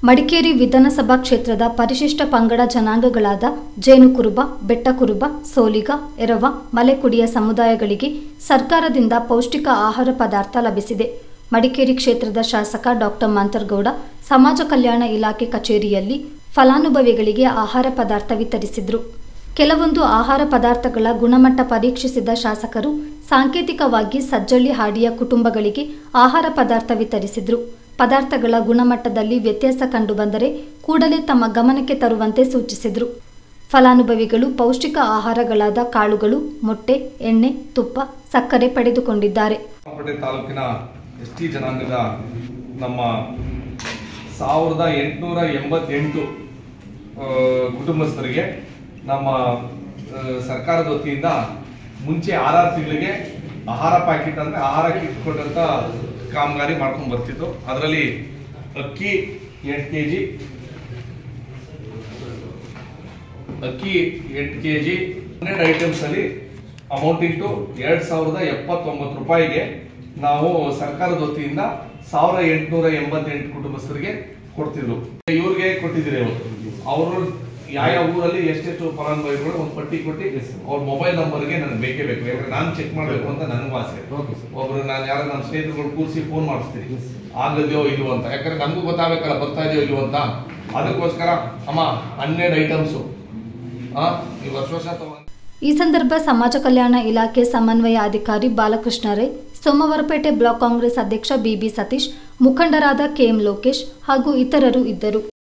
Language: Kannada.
ಮಡಿಕೇರಿ ವಿಧಾನಸಭಾ ಕ್ಷೇತ್ರದ ಪರಿಶಿಷ್ಟ ಪಂಗಡ ಜನಾಂಗಗಳಾದ ಜೇನುಕುರುಬ ಬೆಟ್ಟಕುರುಬ ಸೋಲಿಗ ಎರವ ಮಲೆಕುಡಿಯ ಸಮುದಾಯಗಳಿಗೆ ಸರ್ಕಾರದಿಂದ ಪೌಷ್ಟಿಕ ಆಹಾರ ಪದಾರ್ಥ ಲಭಿಸಿದೆ ಮಡಿಕೇರಿ ಕ್ಷೇತ್ರದ ಶಾಸಕ ಡಾಕ್ಟರ್ ಮಂತರ್ಗೌಡ ಸಮಾಜ ಕಲ್ಯಾಣ ಇಲಾಖೆ ಕಚೇರಿಯಲ್ಲಿ ಫಲಾನುಭವಿಗಳಿಗೆ ಆಹಾರ ಪದಾರ್ಥ ವಿತರಿಸಿದರು ಕೆಲವೊಂದು ಆಹಾರ ಪದಾರ್ಥಗಳ ಗುಣಮಟ್ಟ ಪರೀಕ್ಷಿಸಿದ ಶಾಸಕರು ಸಾಂಕೇತಿಕವಾಗಿ ಸಜ್ಜಳ್ಳಿ ಹಾಡಿಯ ಕುಟುಂಬಗಳಿಗೆ ಆಹಾರ ಪದಾರ್ಥ ವಿತರಿಸಿದರು ಪದಾರ್ಥಗಳ ಗುಣಮಟ್ಟದಲ್ಲಿ ವ್ಯತ್ಯಾಸ ಕಂಡುಬಂದರೆ ಕೂಡಲೇ ತಮ್ಮ ಗಮನಕ್ಕೆ ತರುವಂತೆ ಸೂಚಿಸಿದರು ಫಲಾನುಭವಿಗಳು ಪೌಷ್ಟಿಕ ಆಹಾರಗಳಾದ ಕಾಳುಗಳು ಮೊಟ್ಟೆ ಎಣ್ಣೆ ತುಪ್ಪ ಸಕ್ಕರೆ ಪಡೆದುಕೊಂಡಿದ್ದಾರೆ ಚಾಮರಾಜಪೇಟೆ ತಾಲೂಕಿನ ಎಸ್ ಟಿ ಜನಾಂಗದ ನಮ್ಮ ಸಾವಿರದ ಎಂಟುನೂರ ಎಂಬತ್ತೆಂಟು ಆ, ಕುಟುಂಬಸ್ಥರಿಗೆ ನಮ್ಮ ಆ, ಸರ್ಕಾರದ ವತಿಯಿಂದ ಮುಂಚೆ ಆರಾರು ತಿಂಗಳಿಗೆ ಆಹಾರ ಪ್ಯಾಕೆಟ್ ಅಂದರೆ ಆಹಾರ ಕಿಟ್ ಕೊಟ್ಟಂತ ಕಾಮಗಾರಿ ಮಾಡ್ಕೊಂಡು ಬರ್ತಿತ್ತು ಅದರಲ್ಲಿ ಅಕ್ಕಿ ಎಂಟು ಕೆ ಜಿ ಅಕ್ಕಿ ಎಂಟು ಕೆ ಜಿ ಹನ್ನೆರಡು ಐಟಮ್ಸ್ ಅಲ್ಲಿ ಅಮೌಂಟಿಂಗ್ ಟು ಎರಡ್ ಸಾವಿರದ ಎಪ್ಪತ್ತೊಂಬತ್ತು ರೂಪಾಯಿಗೆ ನಾವು ಸರ್ಕಾರದ ವತಿಯಿಂದ ಸಾವಿರ ಎಂಟುನೂರ ಎಂಬತ್ತೆಂಟು ಕುಟುಂಬಸ್ಥರಿಗೆ ಕೊಡ್ತಿದ್ರು ಇವ್ರಿಗೆ ಕೊಟ್ಟಿದ್ದೀರಿ ಅವತ್ತು ಅವರು ಯಾವ ಊರಲ್ಲಿ ಎಷ್ಟೆಷ್ಟು ಫಲಾನುಭವಿಗಳು ಒಂದು ಪಟ್ಟಿ ಕೊಟ್ಟು ಅವ್ರ ಮೊಬೈಲ್ ನಂಬರ್ಗೆ ನನಗೆ ಬೇಕೇ ಬೇಕು ಯಾಕಂದ್ರೆ ನಾನು ಚೆಕ್ ಮಾಡಬೇಕು ಅಂತ ನನಗೂ ಆಸೆ ಒಬ್ರು ನಾನು ಯಾರೋ ನನ್ನ ಸ್ನೇಹಿತರುಗಳು ಕೂರಿಸಿ ಫೋನ್ ಮಾಡಿಸ್ತೀನಿ ಆಗದೆಯೋ ಇಲ್ವೋ ಅಂತ ಯಾಕಂದ್ರೆ ನಮಗೂ ಗೊತ್ತಾಗಬೇಕಲ್ಲ ಬರ್ತಾ ಇದೆಯೋ ಇಲ್ವೋ ಅಂತ ಅದಕ್ಕೋಸ್ಕರ ಅಮ್ಮ ಹನ್ನೆರಡು ಐಟಮ್ಸು ಆ ಈ ವರ್ಷ ವರ್ಷ ತಗೊಂಡ್ ಈ ಸಂದರ್ಭ ಸಮಾಜ ಕಲ್ಯಾಣ ಇಲಾಖೆ ಸಮನ್ವಯ ಅಧಿಕಾರಿ ಬಾಲಕೃಷ್ಣ ರೈ ಸೋಮವಾರಪೇಟೆ ಬ್ಲಾಕ್ ಕಾಂಗ್ರೆಸ್ ಅಧ್ಯಕ್ಷ ಬಿಬಿ ಸತೀಶ್ ಮುಖಂಡರಾದ ಕೆಎಂ ಲೋಕೇಶ್ ಹಾಗೂ ಇತರರು ಇದ್ದರು